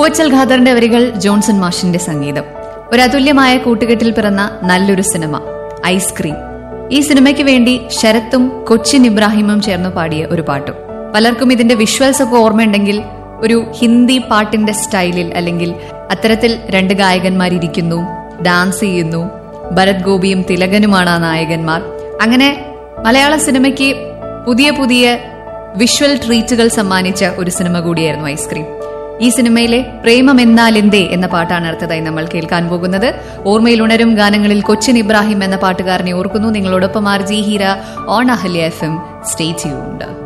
പൂവച്ചൽ ഖാദറിന്റെ വരികൾ ജോൺസൺ മാഷിന്റെ സംഗീതം ഒരു അതുല്യമായ കൂട്ടുകെട്ടിൽ പിറന്ന നല്ലൊരു സിനിമ ഐസ്ക്രീം ഈ സിനിമയ്ക്ക് വേണ്ടി ശരത്തും കൊച്ചിൻ ഇബ്രാഹിമും ചേർന്ന് പാടിയ ഒരു പാട്ടും പലർക്കും ഇതിന്റെ വിഷ്വൽസ് ഒക്കെ ഓർമ്മയുണ്ടെങ്കിൽ ഒരു ഹിന്ദി പാട്ടിന്റെ സ്റ്റൈലിൽ അല്ലെങ്കിൽ അത്തരത്തിൽ രണ്ട് ഗായകന്മാർ ഇരിക്കുന്നു ഡാൻസ് ചെയ്യുന്നു ഭരത് ഗോപിയും തിലകനുമാണ് ആ നായകന്മാർ അങ്ങനെ മലയാള സിനിമയ്ക്ക് പുതിയ പുതിയ വിഷ്വൽ ട്രീറ്റുകൾ സമ്മാനിച്ച ഒരു സിനിമ കൂടിയായിരുന്നു ഐസ്ക്രീം ഈ സിനിമയിലെ പ്രേമം എന്നാൽ എന്തേ എന്ന പാട്ടാണ് അടുത്തതായി നമ്മൾ കേൾക്കാൻ പോകുന്നത് ഓർമ്മയിൽ ഉണരും ഗാനങ്ങളിൽ കൊച്ചിൻ ഇബ്രാഹിം എന്ന പാട്ടുകാരനെ ഓർക്കുന്നു നിങ്ങളോടൊപ്പം R G Heera on Ahalya F M stay tuned